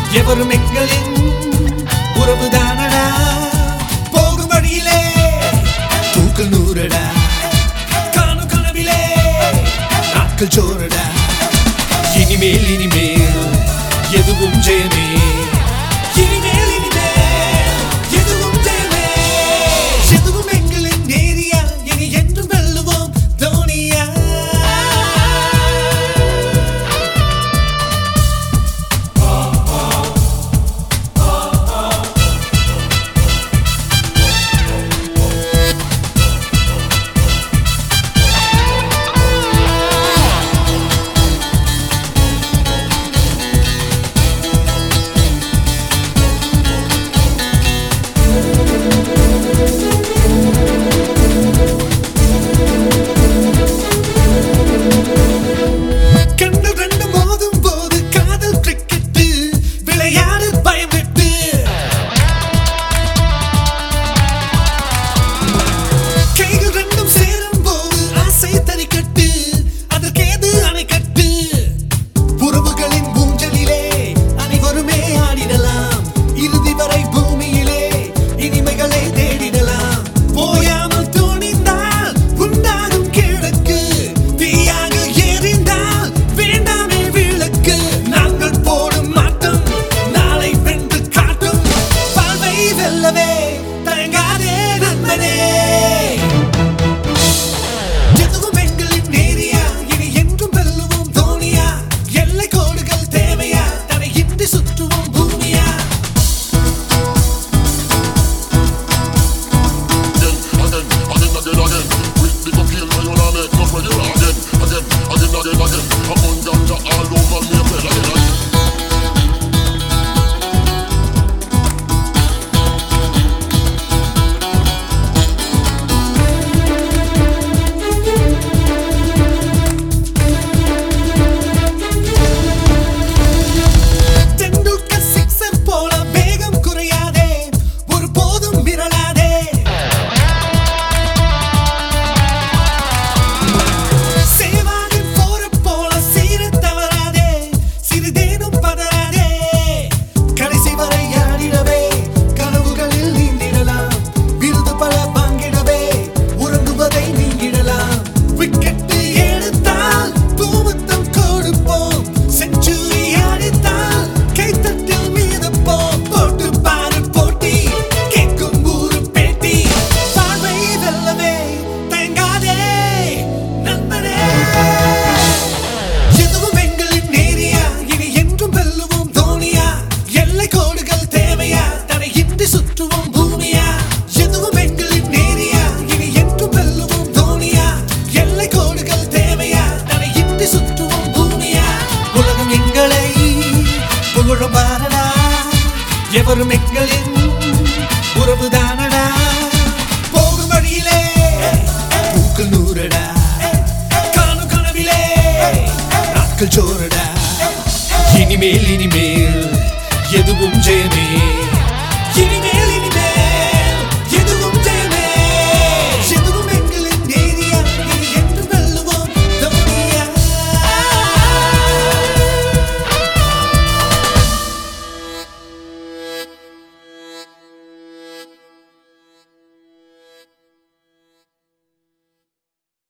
எவரும் எங்களின் உறவுதானடா போகும் வழியிலே தூக்கல் நூறடா காணும் கனவிலே நாட்கள் சோறடா இனிமேல் இனிமேல் எதுவும் ஜெயமே இனிமேல் இனிமேல் எதுவும் ஜெயமே எதுவும் எங்களின் நேரியா இனி என்றும் வெல்லுவோம் தோனியா கண்கள் ரெண்டு மோதும் போது காதல் கிரிக்கெட்டு விளையாடு பயம் விட்டு கைகள் ரெண்டும் சேரும் போது ஆசை தறிக்கட்டு அதற்கேது அணைக்கட்டு உறவுகளின் ஊஞ்சலிலே அனைவருமே ஆடிடலாம் இறுதி வரை பூமியிலே இனிமைகளை தேடிடலாம் போயாமல் துணிந்தால் உண்டாகும் கிழக்கு தீயாக எரிந்தால் வேண்டாமே விளக்கு நாங்கள் போடும் மாட்டம் நாளை வென்று காட்டும் வாழ்வை வெல்லவே தயங்காதே நண்பனே எதுவும் எங்களின் நேரியா இனி என்றும் வெல்லுவோம் தோனியா எல்லை கோடுகள் தேவையா தடையின்றி சுற்றுவோம் பூமியா again, again, again, again, again. With the feel when you wanna make us regular again, again, again, again, again. Come on, ganja all over me, play again, again. Tendulkar sixer போல வேகம் குறையாதே ஒரு போதும் விரலாதே சேவாகின் போற போல சீர தவறாதே சிறிதேனும் பதறாதே கடைசி வரை ஆடிடவே கனவுகளில் நீந்திடலாம் விருது பல வாங்கிடவே உறங்குவதை நீங்கிடலாம் விக்கெட்டு எடுத்தால் தூமத்தம் கொடுப்போம் செஞ்சுரி அடித்தால் கைத்தட்டில் மீதப்போம் போட்டு பாரு போட்டி கேட்கும் ஊரு பேட்டி பார்வை வெல்லவே தயங்காதே நண்பனே எதுவும் எங்களின் நேரியா இனி என்றும் வெல்லுவோம் தோனியா எல்லை கோடுகள் தேவையா தடையின்றி சுற்றுவோம் பூமியா எதுவும் எங்களின் நேரியா இனி என்றும் வெல்லுவோம் தோனியா எல்லை கோடுகள் தேவையா தடையின்றி சுற்றுவோம் பூமியா உலகம் எங்களை புகழும் பாரடா எவரும் எங்களின் உறவுதானடா போகும் வழியிலே பூக்கள் நூறடா காணும் கனவிலே நாட்கள் சோறடா இனிமேல் இனிமேல்